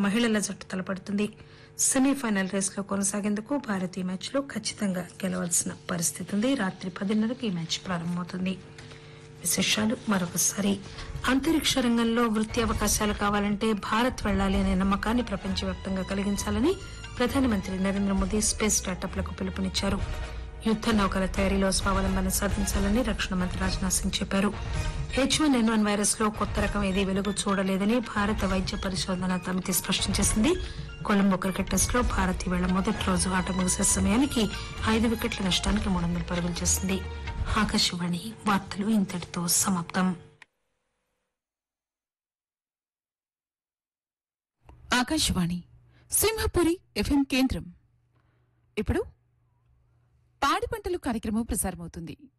మహిళల జట్టు తలపడుతుంది సెమీఫైనల్ రేసులో కొనసాగేందుకు భారత్ ఈ మ్యాచ్లో ఖచ్చితంగా గెలవాల్సిన పరిస్థితి ఉంది రాత్రి పదిన్నరకు ఈ మ్యాచ్ ప్రారంభమవుతుంది విశేషాలు మరొకసారి అంతరిక్ష రంగంలో వృత్తి అవకాశాలు కావాలంటే భారత్ వెళ్లాలి అనే నమ్మకాన్ని ప్రపంచవ్యాప్తంగా కలిగించాలని ప్రధానమంత్రి నరేంద్ర మోదీ స్పేస్ స్టార్టప్లకు పిలుపునిచ్చారు యుద్ద నౌకల తయారీలో స్వావలంబన సాధించాలని రక్షణ మంత్రి రాజ్నాథ్ సింగ్ చెప్పారు H one N one virus లో కొత్త రకం ఏదీ వెలుగు చూడలేదని భారత వైద్య పరిశోధన సమితి స్పష్టం చేసింది కొలంబో క్రికెట్ టెస్ట్ లో భారత్ ఈవేళ మొదటి రోజు ఆట ముగిసే సమయానికి ఐదు వికెట్ల నష్టానికి మూడు వందల పరుగులు చేసింది ఆకాశవాణి వార్తలు ఇంతటితో సమాప్తం ఆకాశవాణి సింహపురి ఎఫ్ఎం కేంద్రం ఇప్పుడు పాడి పంటలు కార్యక్రమం ప్రసారమవుతుంది